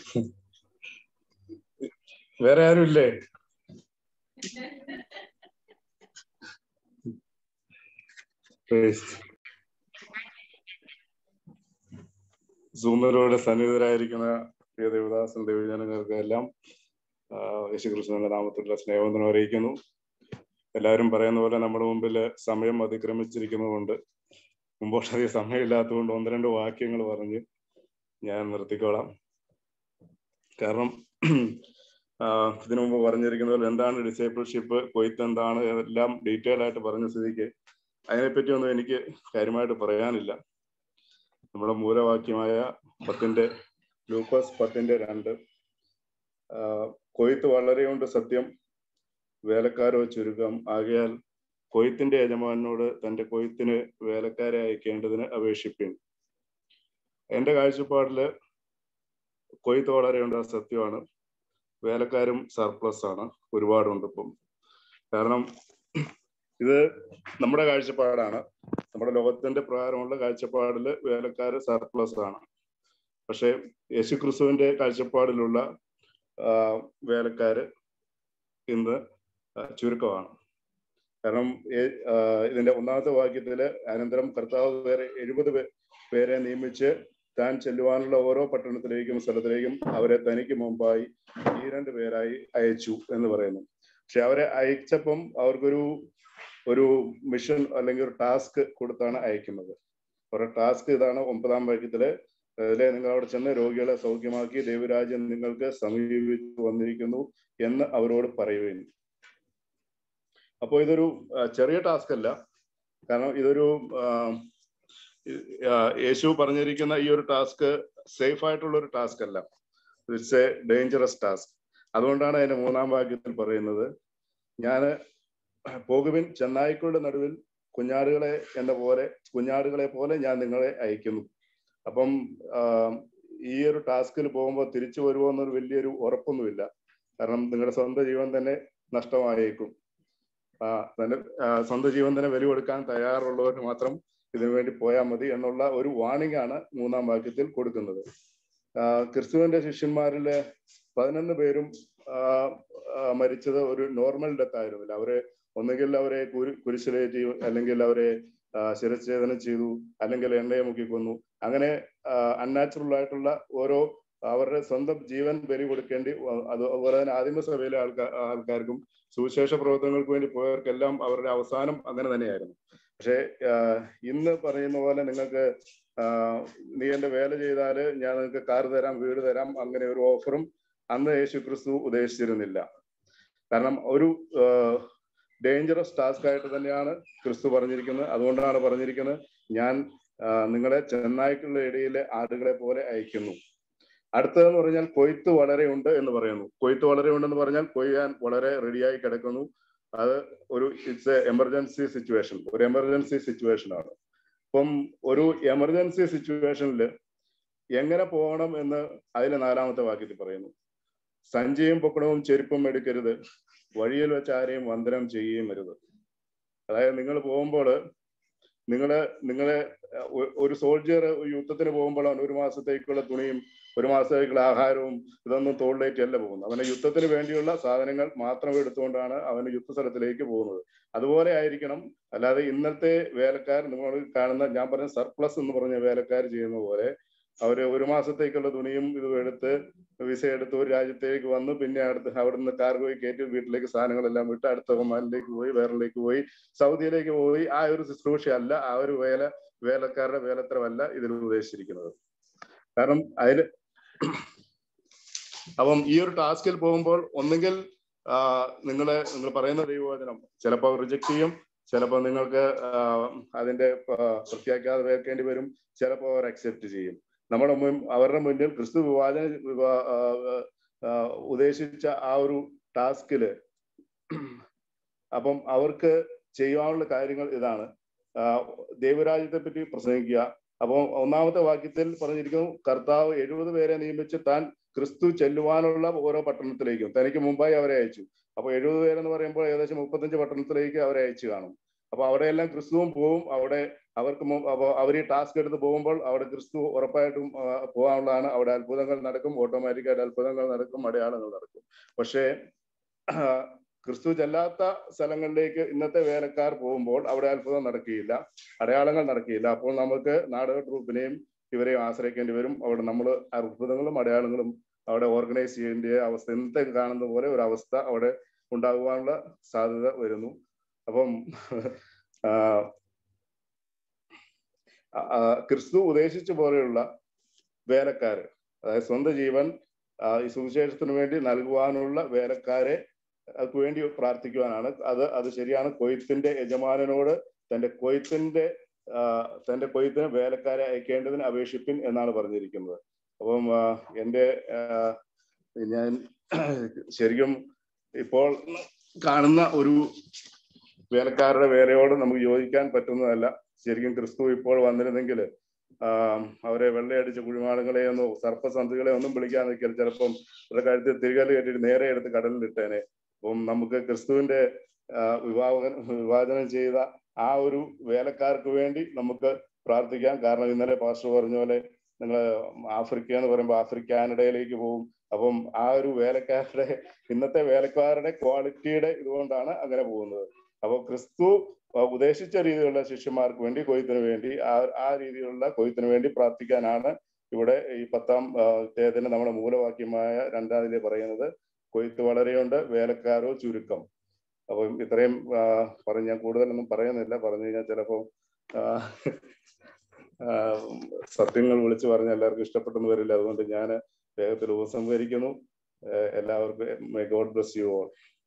വേറെ ആരും ഇല്ലേ സൂമരോടെ സന്നിഹിതരായിരിക്കുന്ന പ്രിയ ദേവദാസൻ ദേവജനങ്ങൾക്ക് എല്ലാം യേശുക്രിസ്തുവിന്റെ നാമത്തിലുള്ള സ്നേഹവന്ദനം അറിയിക്കുന്നു എല്ലാവരും പറയുന്ന പോലെ നമ്മുടെ മുമ്പിൽ സമയം അതിക്രമിച്ചിരിക്കുന്നതുകൊണ്ട് മുമ്പോട്ടധികം സമയമില്ലാത്തതുകൊണ്ട് ഒന്ന് രണ്ട് വാക്യങ്ങൾ പറഞ്ഞ് ഞാൻ നിർത്തിക്കോളാം കാരണം ഇതിനു മുമ്പ് പറഞ്ഞിരിക്കുന്ന പോലെ എന്താണ് ഡിസേബിൾഷിപ്പ് കൊയ്ത്ത് എന്താണ് എല്ലാം ഡീറ്റെയിൽ ആയിട്ട് പറഞ്ഞ സ്ഥിതിക്ക് അതിനെപ്പറ്റി ഒന്നും എനിക്ക് കാര്യമായിട്ട് പറയാനില്ല നമ്മുടെ മൂലവാക്യമായ പത്തിന്റെ ലൂക്കോസ് പത്തിന്റെ രണ്ട് കൊയ്ത്ത് വളരെയുണ്ട് സത്യം വേലക്കാരോ ചുരുക്കം ആകയാൽ കൊയ്ത്തിന്റെ യജമാനോട് തന്റെ കൊയ്ത്തിന് വേലക്കാരെ അയക്കേണ്ടതിന് അപേക്ഷിപ്പിൻ എന്റെ കാഴ്ചപ്പാടില് കൊയ്ത്ത് വളരെയുണ്ട് സത്യമാണ് വേലക്കാരും സർപ്ലസ് ആണ് ഒരുപാടുണ്ട് ഇപ്പം കാരണം ഇത് നമ്മുടെ കാഴ്ചപ്പാടാണ് നമ്മുടെ ലോകത്തിന്റെ പ്രകാരമുള്ള കാഴ്ചപ്പാടില് വേലക്കാര് സർപ്ലസ് ആണ് പക്ഷെ യേശുക്രിസ്തുവിന്റെ കാഴ്ചപ്പാടിലുള്ള വേലക്കാര് ഇന്ന് ചുരുക്കമാണ് കാരണം ഇതിന്റെ ഒന്നാമത്തെ വാക്യത്തില് അനന്തരം കർത്താവ് വേറെ എഴുപത് പേരെ നിയമിച്ച് താൻ ചെല്ലുവാനുള്ള ഓരോ പട്ടണത്തിലേക്കും സ്ഥലത്തിലേക്കും അവരെ തനിക്ക് മുമ്പായി ഈ രണ്ട് പേരായി അയച്ചു എന്ന് പറയുന്നു പക്ഷെ അവരെ അയച്ചപ്പം അവർക്കൊരു ഒരു മിഷൻ അല്ലെങ്കിൽ ഒരു ടാസ്ക് കൊടുത്താണ് അയക്കുന്നത് അവരുടെ ടാസ്ക് ഇതാണ് ഒമ്പതാം വാക്യത്തില് അതിലെ നിങ്ങൾ അവിടെ ചെന്ന് രോഗികളെ സൗഖ്യമാക്കി ദൈവരാജ്യം നിങ്ങൾക്ക് സമീപിച്ചു വന്നിരിക്കുന്നു എന്ന് അവരോട് പറയുകയും അപ്പോൾ ഇതൊരു ചെറിയ ടാസ്ക് അല്ല കാരണം ഇതൊരു യേശു പറഞ്ഞിരിക്കുന്ന ഈ ഒരു ടാസ്ക് സേഫ് ആയിട്ടുള്ള ഒരു ടാസ്ക് അല്ല ഇറ്റ്സ് എ ഡേഞ്ചറസ് ടാസ്ക് അതുകൊണ്ടാണ് അതിന്റെ മൂന്നാം വാക്യത്തിൽ പറയുന്നത് ഞാൻ പോകുവിൻ ചെന്നായ്ക്കളുടെ നടുവിൽ കുഞ്ഞാടുകളെ എന്ന പോലെ കുഞ്ഞാടുകളെ പോലെ ഞാൻ നിങ്ങളെ അയക്കുന്നു അപ്പം ഈ ഒരു ടാസ്കിൽ പോകുമ്പോൾ തിരിച്ചു വരുമോ എന്നൊരു വലിയൊരു ഉറപ്പൊന്നുമില്ല കാരണം നിങ്ങളുടെ സ്വന്തം ജീവൻ തന്നെ നഷ്ടമായേക്കും തന്നെ സ്വന്തം ജീവൻ തന്നെ വില കൊടുക്കാൻ തയ്യാറുള്ളവർക്ക് മാത്രം ഇതിനു വേണ്ടി പോയാൽ മതി എന്നുള്ള ഒരു വാണിംഗ് ആണ് മൂന്നാം വാക്യത്തിൽ കൊടുക്കുന്നത് ക്രിസ്തുവിന്റെ ശിഷ്യന്മാരിലെ പതിനൊന്ന് പേരും മരിച്ചത് ഒരു നോർമൽ ഡെത്ത് ആയിരുന്നില്ല അവരെ ഒന്നുകിൽ അവരെ കുരി കുരിശിലേറ്റി അല്ലെങ്കിൽ അവരെ ശിരച്ഛേദനം ചെയ്തു അല്ലെങ്കിൽ എണ്ണയെ മുക്കി കൊന്നു അങ്ങനെ അൺനാച്ചുറൽ ആയിട്ടുള്ള ഓരോ അവരുടെ സ്വന്തം ജീവൻ ബലി കൊടുക്കേണ്ടി അത് അതുപോലെ തന്നെ ആദിമസഭയിലെ ആൾക്കാർ ആൾക്കാർക്കും സുവിശേഷ പ്രവർത്തനങ്ങൾക്ക് വേണ്ടി പോയവർക്കെല്ലാം അവരുടെ അവസാനം അങ്ങനെ തന്നെയായിരുന്നു പക്ഷെ ഇന്ന് പറയുന്ന പോലെ നിങ്ങൾക്ക് നീ എന്റെ വേല ചെയ്താല് ഞാൻ നിങ്ങൾക്ക് കാർ തരാം വീട് തരാം അങ്ങനെ ഒരു ഓഫറും അന്ന് യേശു ക്രിസ്തു ഉദ്ദേശിച്ചിരുന്നില്ല കാരണം ഒരു ഡേഞ്ചറസ് ടാസ്ക് ആയിട്ട് തന്നെയാണ് ക്രിസ്തു പറഞ്ഞിരിക്കുന്നത് അതുകൊണ്ടാണ് പറഞ്ഞിരിക്കുന്നത് ഞാൻ നിങ്ങളെ ചെന്നായ്ക്കളുടെ ഇടയിലെ ആടുകളെ പോലെ അയക്കുന്നു അടുത്തതെന്ന് പറഞ്ഞാൽ കൊയ്ത്ത് വളരെ ഉണ്ട് എന്ന് പറയുന്നു കൊയ്ത്ത് വളരെ ഉണ്ടെന്ന് പറഞ്ഞാൽ കൊയ്യാൻ വളരെ റെഡിയായി കിടക്കുന്നു അത് ഒരു ഇറ്റ്സ് എ എമർജൻസി സിറ്റുവേഷൻ ഒരു എമർജൻസി സിറ്റുവേഷൻ ആണ് അപ്പം ഒരു എമർജൻസി സിറ്റുവേഷനിൽ എങ്ങനെ പോകണം എന്ന് അതിലെ നാലാമത്തെ വാക്യത്തിൽ പറയുന്നു സഞ്ചിയും പൊക്കണവും ചെരുപ്പും എടുക്കരുത് വഴിയിൽ വെച്ച് ആരെയും വന്ദനം ചെയ്യുകയും വരുത് അതായത് നിങ്ങൾ പോകുമ്പോൾ നിങ്ങള് നിങ്ങളെ ഒരു സോൾജിയർ യുദ്ധത്തിന് പോകുമ്പോഴാണ് ഒരു മാസത്തേക്കുള്ള തുണിയും ഒരു മാസത്തേക്കുള്ള ആഹാരവും ഇതൊന്നും തോളിലേറ്റല്ല പോകുന്നത് അവന് യുദ്ധത്തിന് വേണ്ടിയുള്ള സാധനങ്ങൾ മാത്രം എടുത്തുകൊണ്ടാണ് അവന് യുദ്ധസ്ഥലത്തിലേക്ക് പോകുന്നത് അതുപോലെ ആയിരിക്കണം അല്ലാതെ ഇന്നത്തെ വേലക്കാർ നിങ്ങൾ കാണുന്ന ഞാൻ പറഞ്ഞ സർപ്ലസ് എന്ന് പറഞ്ഞ വേലക്കാർ ചെയ്യുന്ന പോലെ അവര് ഒരു മാസത്തേക്കുള്ള തുണിയും ഇതും എടുത്ത് വിസ എടുത്ത് ഒരു രാജ്യത്തേക്ക് വന്നു പിന്നെ അടുത്ത് അവിടുന്ന് കാർഗോയിൽ കയറ്റി വീട്ടിലേക്ക് സാധനങ്ങളെല്ലാം വിട്ട് അടുത്ത ഒമാനിലേക്ക് പോയി വേറിലേക്ക് പോയി സൗദിയിലേക്ക് പോയി ആ ഒരു ശുശ്രൂഷ അല്ല ആ ഒരു വേല വേലക്കാരുടെ വേലത്തരമല്ല ഇതിൽ ഉദ്ദേശിച്ചിരിക്കുന്നത് കാരണം അതിൽ അപ്പം ഈ ഒരു ടാസ്കിൽ പോകുമ്പോൾ ഒന്നുകിൽ നിങ്ങളെ നിങ്ങൾ പറയുന്ന ദൈവവചനം ചിലപ്പോൾ റിജക്ട് ചെയ്യും ചിലപ്പോൾ നിങ്ങൾക്ക് അതിന്റെ പ്രത്യാഘാതം ഏൽക്കേണ്ടി വരും ചിലപ്പോൾ അവർ അക്സെപ്റ്റ് ചെയ്യും നമ്മുടെ മുൻ അവരുടെ മുന്നിൽ ക്രിസ്തു വിവാചന ഉദ്ദേശിച്ച ആ ഒരു ടാസ്കില് അപ്പം അവർക്ക് ചെയ്യാനുള്ള കാര്യങ്ങൾ ഇതാണ് ദൈവരാജ്യത്തെ പറ്റി പ്രസംഗിക്കുക അപ്പോൾ ഒന്നാമത്തെ വാക്യത്തിൽ പറഞ്ഞിരിക്കുന്നു കർത്താവ് എഴുപത് പേരെ നിയമിച്ച് താൻ ക്രിസ്തു ചെല്ലുവാനുള്ള ഓരോ പട്ടണത്തിലേക്കും തനിക്ക് മുമ്പായി അവരെ അയച്ചു അപ്പൊ എഴുപത് പേരെന്ന് പറയുമ്പോൾ ഏകദേശം മുപ്പത്തഞ്ച് പട്ടണത്തിലേക്ക് അവരെ അയച്ചു കാണും അപ്പൊ അവിടെയെല്ലാം ക്രിസ്തുവും പോവും അവിടെ അവർക്ക് അപ്പോൾ അവർ ഈ ടാസ്ക് എടുത്ത് പോകുമ്പോൾ അവിടെ ക്രിസ്തു ഉറപ്പായിട്ടും ആ, പോകാനുള്ളതാണ് അവിടെ അത്ഭുതങ്ങൾ നടക്കും ഓട്ടോമാറ്റിക്കായിട്ട് അത്ഭുതങ്ങൾ നടക്കും അടയാളങ്ങൾ നടക്കും പക്ഷേ ആ, ക്രിസ്തു ചെല്ലാത്ത സ്ഥലങ്ങളിലേക്ക് ഇന്നത്തെ വേലക്കാർ പോകുമ്പോൾ അവിടെ അത്ഭുതം നടക്കുകയില്ല അടയാളങ്ങൾ നടക്കുകയില്ല അപ്പോൾ നമുക്ക് നാടക ട്രൂപ്പിനെയും ഇവരെയും ആശ്രയിക്കേണ്ടി വരും അവിടെ നമ്മൾ അത്ഭുതങ്ങളും അടയാളങ്ങളും അവിടെ ഓർഗനൈസ് ചെയ്യേണ്ട അവസ്ഥ ഇന്നത്തെ കാണുന്ന പോലെ ഒരു അവസ്ഥ അവിടെ ഉണ്ടാകുവാനുള്ള സാധ്യത വരുന്നു അപ്പം ആ, ആ, ക്രിസ്തു ഉദ്ദേശിച്ച പോലെയുള്ള വേലക്കാര് അതായത് സ്വന്തം ജീവൻ ആ, ഈ സുവിശേഷത്തിന് വേണ്ടി നൽകുവാനുള്ള വേലക്കാരെ അതിനു വേണ്ടി പ്രാർത്ഥിക്കുവാനാണ് അത് അത് ശരിയാണ് കൊയ്ത്തിന്റെ യജമാനനോട് തന്റെ കൊയ്ത്തിന്റെ ആ, തന്റെ കൊയ്ത്തിന് വേലക്കാരെ അയക്കേണ്ടതിന് അപേക്ഷിപ്പിൻ എന്നാണ് പറഞ്ഞിരിക്കുന്നത് അപ്പം ആ, എൻ്റെ ആ, ഞാൻ ശരിക്കും ഇപ്പോൾ കാണുന്ന ഒരു വേലക്കാരുടെ വേലയോട് നമുക്ക് യോജിക്കാൻ പറ്റുന്നതല്ല ശരിക്കും ക്രിസ്തു ഇപ്പോൾ വന്നിരുന്നെങ്കിൽ അവരെ വെള്ളയടിച്ച കുഴിമാടങ്ങളെ ഒന്നും സർപ്പസന്ധികളെ ഒന്നും വിളിക്കാൻ നിൽക്കൽ ചിലപ്പം അവരുടെ കഴുത്തിൽ തിരികല് കെട്ടിട്ട് നേരെ എടുത്ത് കടലിൽ ഇട്ടേനെ അപ്പം നമുക്ക് ക്രിസ്തുവിന്റെ ആ, വിവാഹ വിവാചനം ചെയ്ത ആ ഒരു വേലക്കാർക്ക് വേണ്ടി നമുക്ക് പ്രാർത്ഥിക്കാം കാരണം ഇന്നലെ പാസ്റ്റർ പറഞ്ഞ പോലെ നിങ്ങൾ ആഫ്രിക്ക എന്ന് പറയുമ്പോൾ ആഫ്രിക്കാനിടയിലേക്ക് പോകും അപ്പം ആ ഒരു വേലക്കാരുടെ ഇന്നത്തെ വേലക്കാരുടെ ക്വാളിറ്റിയുടെ ഇതുകൊണ്ടാണ് അങ്ങനെ പോകുന്നത് അപ്പോൾ ക്രിസ്തു ആ, ഉദ്ദേശിച്ച രീതിയിലുള്ള ശിഷ്യന്മാർക്ക് വേണ്ടി കൊയ്ത്തിന് വേണ്ടി ആ ആ രീതിയിലുള്ള കൊയ്ത്തിന് വേണ്ടി പ്രാർത്ഥിക്കാനാണ് ഇവിടെ ഈ പത്താം ആ, അധ്യായത്തിന് നമ്മുടെ മൂലവാക്യമായ രണ്ടാം തീയതി പറയുന്നത് കൊയ്ത്ത് വളരെയുണ്ട് വേലക്കാരോ ചുരുക്കം അപ്പം ഇത്രയും ആ, പറഞ്ഞ് ഞാൻ കൂടുതലൊന്നും പറയുന്നില്ല പറഞ്ഞു കഴിഞ്ഞാൽ ചിലപ്പോൾ സത്യങ്ങൾ വിളിച്ചു പറഞ്ഞ എല്ലാവർക്കും ഇഷ്ടപ്പെട്ടെന്ന് വരില്ല അതുകൊണ്ട് ഞാൻ വേഗത്തിൽ ഉപസംഹരിക്കുന്നു ഏഹ് എല്ലാവർക്കും my god bless you all